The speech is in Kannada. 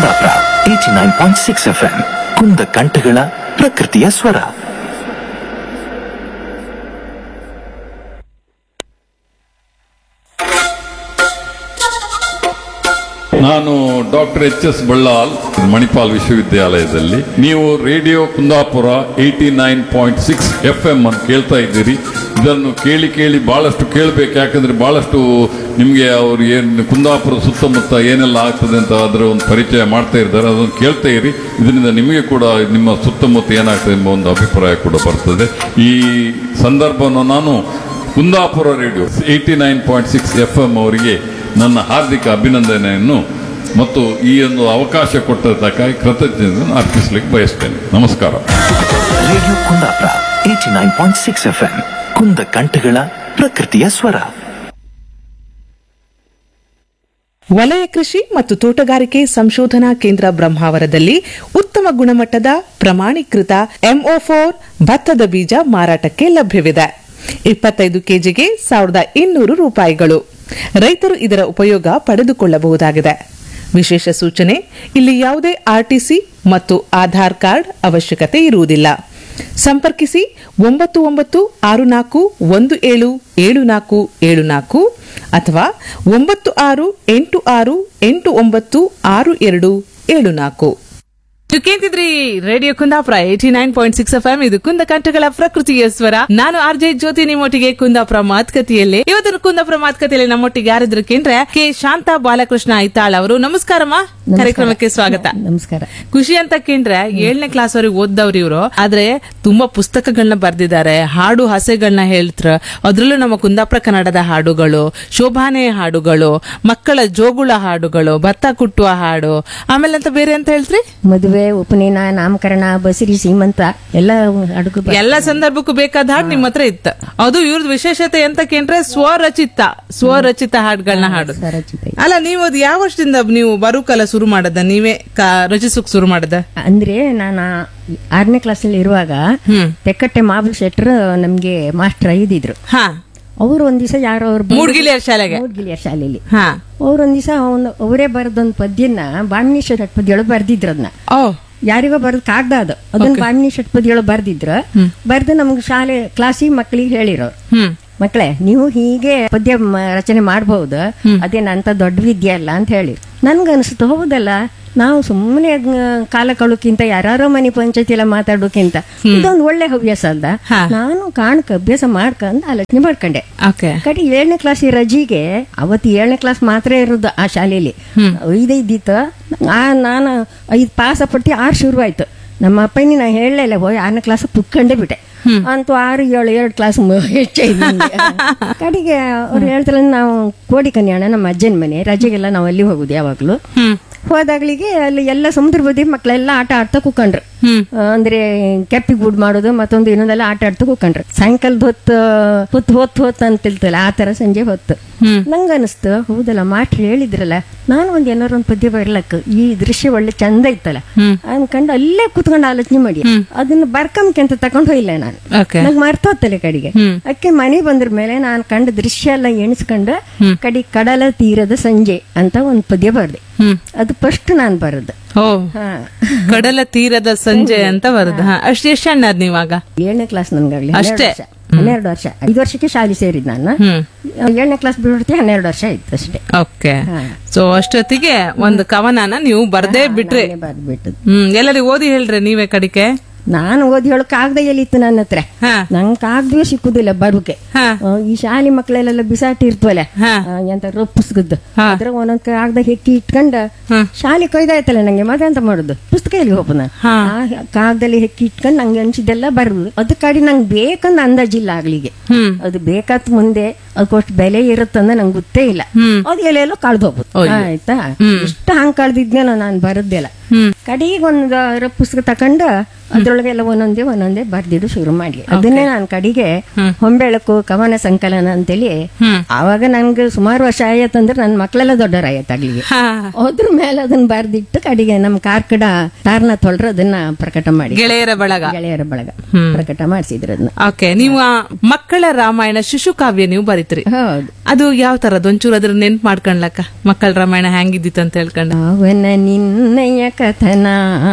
Kundapura eighty nine point six F M ಕುಂದ ಕಂಠಗಳ ಪ್ರಕೃತಿಯ ಸ್ವರ ನಾನು doctor H S Ballal Manipal ವಿಶ್ವವಿದ್ಯಾಲಯದಲ್ಲಿ ನೀವು radio Kundapura eighty nine point six F M ಅಂತ ಕೇಳ್ತಾ ಇದ್ದೀರಿ ಇದನ್ನು ಕೇಳಿ ಕೇಳಿ ಬಹಳಷ್ಟು ಕೇಳಬೇಕು ಯಾಕಂದ್ರೆ ಬಹಳಷ್ಟು ನಿಮಗೆ ಅವ್ರು ಏನು ಕುಂದಾಪುರ ಸುತ್ತಮುತ್ತ ಏನೆಲ್ಲ ಆಗ್ತದೆ ಅಂತ ಅದರ ಒಂದು ಪರಿಚಯ ಮಾಡ್ತಾ ಇದ್ದಾರೆ ಅದನ್ನು ಕೇಳ್ತಾ ಇರಿ ಇದರಿಂದ ನಿಮಗೆ ಕೂಡ ನಿಮ್ಮ ಸುತ್ತಮುತ್ತ ಏನಾಗ್ತದೆ ಎಂಬ ಒಂದು ಅಭಿಪ್ರಾಯ ಕೂಡ ಬರ್ತದೆ ಈ ಸಂದರ್ಭವನ್ನು ನಾನು Kundapura radio eighty nine point six F M ಅವರಿಗೆ ನನ್ನ ಹಾರ್ದಿಕ ಅಭಿನಂದನೆಯನ್ನು ಮತ್ತು ಈ ಒಂದು ಅವಕಾಶ ಕೊಟ್ಟದ್ದಕ್ಕಾಗಿ ಕೃತಜ್ಞತೆಯನ್ನು ಅರ್ಪಿಸಲಿಕ್ಕೆ ಬಯಸ್ತೇನೆ ನಮಸ್ಕಾರ radio Kundapura eighty nine point six F M ಕುಂದ ಕಂಠಗಳ ಪ್ರಕೃತಿಯ ಸ್ವರ ವಲಯ ಕೃಷಿ ಮತ್ತು ತೋಟಗಾರಿಕೆ ಸಂಶೋಧನಾ ಕೇಂದ್ರ ಬ್ರಹ್ಮಾವರದಲ್ಲಿ ಉತ್ತಮ ಗುಣಮಟ್ಟದ ಪ್ರಮಾಣೀಕೃತ ಎಂಒ ಫೋರ್ ಭತ್ತದ ಬೀಜ ಮಾರಾಟಕ್ಕೆ ಲಭ್ಯವಿದೆ ಇಪ್ಪತ್ತೈದು ಕೆಜಿಗೆ ಸಾವಿರದ ಇನ್ನೂರು ರೂಪಾಯಿಗಳು ರೈತರು ಇದರ ಉಪಯೋಗ ಪಡೆದುಕೊಳ್ಳಬಹುದಾಗಿದೆ ವಿಶೇಷ ಸೂಚನೆ ಇಲ್ಲಿ ಯಾವುದೇ ಆರ್ಟಿಸಿ ಮತ್ತು ಆಧಾರ್ ಕಾರ್ಡ್ ಅವಶ್ಯಕತೆ ಇರುವುದಿಲ್ಲ ಸಂಪರ್ಕಿಸಿ ಒಂಬತ್ತು ಒಂಬತ್ತು ಆರು ನಾಲ್ಕು ಒಂದು ಏಳು ಏಳು ನಾಲ್ಕು ಏಳು ನಾಲ್ಕು ಅಥವಾ ಒಂಬತ್ತು ಆರು ಎಂಟು ಆರು ಎಂಟು ಒಂಬತ್ತು ಆರು ಎರಡು ಏಳು ನಾಲ್ಕು ನೀವು ಕೇಳ್ತಿದ್ರಿ radio Kundapura eighty nine point six F M ಇದು ಕುಂದ ಕಂಠಗಳ ಪ್ರಕೃತಿಯ ಸ್ವರ ನಾನು ಆರ್ ಜೆ ಜ್ಯೋತಿ ನಿಮ್ಮೊಟ್ಟಿಗೆ ಕುಂದಾಪುರ ಮಾತುಕತೆಯಲ್ಲಿ ಇವತ್ತಿನ ಕುಂದಾಪುರ ಮಾತುಕತೆಯಲ್ಲಿ ನಮ್ಮೊಟ್ಟಿಗೆ ಯಾರಿದ್ರು ಕೇಂದ್ರ ಕೆ ಶಾಂತಾ ಬಾಲಕೃಷ್ಣ ಐತಾಳ್ ಅವರು ನಮಸ್ಕಾರಮ್ಮ ಕಾರ್ಯಕ್ರಮಕ್ಕೆ ಸ್ವಾಗತ ನಮಸ್ಕಾರ ಖುಷಿ ಅಂತ ಕೇಂದ್ರೆ ಏಳನೇ ಕ್ಲಾಸ್ ವರೆಗೆ ಓದ್ದವ್ರು ಇವರು ಆದ್ರೆ ತುಂಬಾ ಪುಸ್ತಕಗಳನ್ನ ಬರ್ದಿದ್ದಾರೆ ಹಾಡು ಹಸೆಗಳನ್ನ ಹೇಳ್ತಾರ ಅದ್ರಲ್ಲೂ ನಮ್ಮ ಕುಂದಾಪುರ ಕನ್ನಡದ ಹಾಡುಗಳು ಶೋಭಾನೆ ಹಾಡುಗಳು ಮಕ್ಕಳ ಜೋಗುಳ ಹಾಡುಗಳು ಭತ್ತ ಕುಟ್ಟುವ ಹಾಡು ಆಮೇಲೆ ಅಂತ ಬೇರೆ ಅಂತ ಹೇಳ್ತ್ರಿ ಮದುವೆ ಉಪನಯನ ನಾಮಕರಣ ಬಸರಿ ಸೀಮಂತ ಎಲ್ಲ ಅಡುಗು ಬ- ಎಲ್ಲ ಸಂದರ್ಭಕ್ಕೂ ಬೇಕಾದ ಹಾಡು ನಿಮ್ಮ ಹತ್ರ ಇತ್ತ ಅದು ಇವ್ರದ್ ವಿಶೇಷತೆ ಅಂತ ಕೇಂದ್ರೆ ಸ್ವರಚಿತ ಸ್ವರಚಿತ ಹಾಡುಗಳನ್ನ ಹಾಡು ಸ್ವರಚಿತ ಇದೆ. ಅಲ್ಲ ನೀವು ಅದು ಯಾವ ವರ್ಷದಿಂದ ನೀವು ಬರುಕಲ್ಲ ಶುರು ಮಾಡದ ನೀವೇ ಕ- ರಚಿಸೋಕ್ ಶುರು ಮಾಡದ ಅಂದ್ರೆ ನಾನು ಆರನೇ ಕ್ಲಾಸಲ್ಲಿ ಇರುವಾಗ ತೆಕ್ಕಟ್ಟೆ ಮಾಬಲ್ ಶೆಟ್ರ್ ನಮ್ಗೆ ಮಾಸ್ಟರ್ ಇದ್ದಿದ್ರು ಹಾ ಅವ್ರು ಒಂದ್ ದಿವಸ ಯಾರೋ ಅವ್ರು ಬಂದು- ಮೂಡ್ಗಿಲಿಯರ್ ಶಾಲೆಗೆ ಮೂಡ್ಗಿಲಿಯರ್ ಶಾಲೆಯಲ್ಲಿ ಹಾ ಅವ್ರು ಒಂದ್ ದಿವಸ ಅವರೇ ಬರೆದೊಂದು ಪದ್ಯನ ಬಾಣಿನಿ ಷಟ್ಪದಿಯೊಳಗೆ ಬರ್ದಿದ್ರು ಅದನ್ನ ಓ ಯಾರಿಗೋ ಬರೆದ್ ಕಾಗ್ದ ಅದು ಅದನ್ನ ಬಾಣಿನಿ ಷಟ್ಪದಿಯೊಳಗೆ ಬರ್ದಿದ್ರು ಬರ್ದು ನಮ್ಗೆ ಶಾಲೆ ಕ್ಲಾಸಿಗೆ ಮಕ್ಕಳಿಗೆ ಹೇಳಿರೋರು ಹ್ಮ್ ಮಕ್ಕಳೇ ನೀವು ಹೀಗೆ ಪದ್ಯ ಮ- ರಚನೆ ಮಾಡಬಹುದು ಅದೇನ ಅಂತ ದೊಡ್ಡ ವಿದ್ಯೆ ಅಲ್ಲ ಅಂತ ಹೇಳಿ ನನ್ಗನ್ಸುತ್ತೆ ಹೌದಲ್ಲ ನಾವು ಸುಮ್ಮನೆ ಕಾಲ ಕಳೋಕ್ಕಿಂತ ಯಾರೋ ಮನೆ ಪಂಚಾಯತಿ ಎಲ್ಲ ಮಾತಾಡೋಕ್ಕಿಂತ ಇದೊಂದು ಒಳ್ಳೆ ಹವ್ಯಾಸ ಅಲ್ದ ಹಾ. ನಾನು ಕಾಣಕ ಅಭ್ಯಾಸ ಮಾಡ್ಕಂತ ಆಲೋಚನೆ ಮಾಡ್ಕೊಂಡೆ ಓಕೆ ಕಡೆ ಏಳನೇ ಕ್ಲಾಸ್ ರಜಿಗೆ ಅವತ್ತು ಏಳನೇ ಕ್ಲಾಸ್ ಮಾತ್ರ ಇರೋದು ಆ ಶಾಲೆಯಲ್ಲಿ ಐದೈದಿತ್ತು ಆ ನಾನು ಐದು ಪಾಸ ಪಟ್ಟಿ ಆರು ಶುರು ಆಯ್ತು ನಮ್ಮ ಅಪ್ಪನಿ ನಾ ಹೇಳಲಿಲ್ಲ ಹೋಗಿ ಆರನೇ ಕ್ಲಾಸ್ ಕುತ್ಕೊಂಡೇ ಬಿಟ್ಟೆ ಅಂತೂ ಆರು ಏಳು ಎರಡು ಕ್ಲಾಸ್ ಹೆಚ್ಚಾಯ್ತು ನಂಗೆ. ಕಡೆಗೆ ಅವ್ರು ಹೇಳ್ತಾರೆ ನಾವು ಕೋಡಿ ಕನ್ಯಾಣ ನಮ್ಮ ಅಜ್ಜನ ಮನೆ ರಜೆಗೆಲ್ಲ ನಾವು ಅಲ್ಲಿ ಹೋಗುದು ಯಾವಾಗ್ಲೂ ಹೋದಾಗ್ಲಿಗೆ ಅಲ್ಲಿ ಎಲ್ಲ ಸಮುದ್ರ ಬದಿ ಮಕ್ಕಳೆಲ್ಲ ಆಟ ಆಡ್ತಾ ಕೂಕೊಂಡ್ರು ಆ, ಅಂದ್ರೆ ಕೆಪ್ಪಿ ಗೂಡ್ ಮಾಡೋದು ಮತ್ತೊಂದು ಇನ್ನೊಂದೆಲ್ಲ ಆಟ ಆಡ್ತಾ ಕೂಕೊಂಡ್ರು ಸಾಯಂಕಾಲದ ಹೊತ್ತು ಹೊತ್ತು ಹೊತ್ತು ಹೊತ್ತು ಅಂತಿಲ್ತಲ್ಲ ಆ ತರ ಸಂಜೆ ಹೊತ್ತು ನಂಗ ಅನಿಸ್ತು ಹೌದಲ್ಲ ಮಾಟ್ರು ಹೇಳಿದ್ರಲ್ಲ ನಾನು ಒಂದ್ ಏನಾರು ಒಂದ್ ಪದ್ಯ ಬರ್ಲಕ್ ಈ ದೃಶ್ಯ ಒಳ್ಳೆ ಚಂದ ಇತ್ತಲ್ಲ ಅನ್ಕೊಂಡು ಅಲ್ಲೇ ಕುತ್ಕೊಂಡು ಆಲೋಚನೆ ಮಾಡಿ ಅದನ್ನ ಬರ್ಕಂಕೆ ಅಂತ ತಕೊಂಡ್ ಹೋಗಿಲ್ಲ ನಾನು ಓಕೆ ನಂಗೆ ಮರ್ತೋತ್ತಲೆ ಕಡೆಗೆ ಅಕ್ಕೆ ಮನೆ ಬಂದ್ರ ಮೇಲೆ ನಾನು ಕಂಡ ದೃಶ್ಯ ಎಲ್ಲ ಎಣಿಸ್ಕೊಂಡು ಕಡಿ ಕಡಲ ತೀರದ ಸಂಜೆ ಅಂತ ಒಂದ್ ಪದ್ಯ ಬರ್ದೆ ಅದು ಫಸ್ಟ್ ನಾನು ಬರದು ಓ ಹಾ ಕಡಲ ತೀರದ ಸಂಜೆ ಅಂತ ಬರುದು ಹಾ ಅಷ್ಟು ಎಷ್ಟು ಸಣ್ಣ ಅದ್ ನೀವಾಗ ಏಳನೇ ಕ್ಲಾಸ್ ನನ್ಗಾಗ್ಲಿ ಅಷ್ಟೇ? ಹನ್ನೆರಡು ವರ್ಷ ಐದು ವರ್ಷಕ್ಕೆ ಶಾಲೆ ಸೇರಿದ್ ನಾನು ಹ್ಮ್ ಏಳನೇ ಕ್ಲಾಸ್ ಬಿಡ್ತಿ ಹನ್ನೆರಡು ವರ್ಷ ಆಯ್ತು ಅಷ್ಟೇ ಓಕೆ ಹಾ. ಸೊ ಅಷ್ಟೊತ್ತಿಗೆ ಒಂದು ಕವನನ ನೀವು ಬರ್ದೇ ಬಿಟ್ರಿ ನಾನೇ ಬರ್ದ್ಬಿಟ್ಟದ್ದು ಹ್ಮ್ ಎಲ್ಲರಿಗೂ ಓದಿ ಹೇಳ್ರಿ ನೀವೇ ಕಡಿಕೆ ನಾನು ಓದಿ ಹೇಳೋ ಕಾಗದ ಎಲ್ಲಿತ್ತು ನನ್ನ ಹತ್ರ ಹಾ ನಂಗೆ ಕಾಗದವೇ ಸಿಕ್ಕುದಿಲ್ಲ ಬರುಕೆ ಹಾ ಆ, ಈ ಶಾಲೆ ಮಕ್ಕಳೆಲ್ಲ ಬಿಸಾಟಿ ಇರ್ತವಲ್ಲ ಹಾ. ಆ, ಎಂತ ಪುಸ್ತಕದ್ದು ಹಾ. ಅದ್ರ ಒಂದೊಂದ್ ಕಾಗದ ಹೆಕ್ಕಿ ಇಟ್ಕೊಂಡ ಹ್ಮ್. ಶಾಲೆ ಕೊಯ್ದಾಯ್ತಲ್ಲ ನಂಗೆ ಮತ್ತೆ ಎಂತ ಮಾಡುದು ಪುಸ್ತಕ ಎಲ್ಲಿ ಹೋಗ್ಬೋದು ನಾನು ಹಾ. ಆ ಕಾಗದಲ್ಲಿ ಹೆಕ್ಕಿ ಇಟ್ಕೊಂಡು ನಂಗೆ ಅನ್ಸಿದ್ದೆಲ್ಲ ಬರುದು ಅದ ಕಡೆ ನಂಗೆ ಬೇಕಂದ ಅಂದಾಜಿಲ್ಲ ಆಗ್ಲಿಗೆ ಹ್ಮ್ ಅದು ಬೇಕಾತ್ ಮುಂದೆ ಅದಕ್ಕೋಷ್ಟು ಬೆಲೆ ಇರುತ್ತಂದ ನಂಗೆ ಗೊತ್ತೇ ಇಲ್ಲ ಹ್ಮ್. ಅದು ಎಲ್ಲೆಲ್ಲೋ ಕಳ್ದು ಹೋಗ್ಬೋದು ಆಯ್ತಾ ಇಷ್ಟ ಹಂಗ್ ಕಳ್ದಿದ್ನೇನೋ ನಾನು ಬರದ್ದೆಲ್ಲ ಕಡೆಗೆ ಒಂದು ರ- ಪುಸ್ತಕ ತಕೊಂಡು ಅದ್ರೊಳಗೆಲ್ಲ ಒಂದೊಂದೇ ಒಂದೊಂದೇ ಬರ್ದಿದ್ದು ಶುರು ಮಾಡಿ ಅದನ್ನೇ ನಾನು ಕಡೆಗೆ ಹೊಂಬೆಳಕು ಕವನ ಸಂಕಲನ ಅಂತೇಳಿ ಆವಾಗ ನನ್ಗೆ ಸುಮಾರು ವರ್ಷ ಆಯ್ತಂದ್ರೆ ನನ್ನ ಮಕ್ಕಳೆಲ್ಲ ದೊಡ್ಡವರಾಯ್ತು ಅಲ್ಲಿಗೆ ಹಾ. ಅದ್ರ ಮೇಲೆ ಅದನ್ನ ಬರ್ದಿಟ್ಟು ಕಡೆಗೆ ನಮ್ಮ ಕಾರ್ಕಡ ತಾರ್ನ ತೊಳ್ರ ಅದನ್ನ ಪ್ರಕಟ ಮಾಡಿ ಗೆಳೆಯರ ಬಳಗ ಗೆಳೆಯರ ಬಳಗ ಪ್ರಕಟ ಮಾಡಿಸಿದ್ರು ಅದನ್ನ ಓಕೆ ನೀವು ಆ ಮಕ್ಕಳ ರಾಮಾಯಣ ಶಿಶು ಕಾವ್ಯ ನೀವು ಬರೀತ್ರಿ ಹೌದು ಅದು ಯಾವ ತರದ್ ಒಂಚೂರು ಅದ್ರ ನೆನ್ಪ್ ಮಾಡ್ಕೊಂಡ್ಲಕ್ಕ ಮಕ್ಕಳ ರಾಮಾಯಣ ಹೆಂಗಿದ್ದಿತ್ತು ಅಂತ ಹೇಳ್ಕೊಂಡು ಅವನ ನಿನ್ನಯ ಕಥನ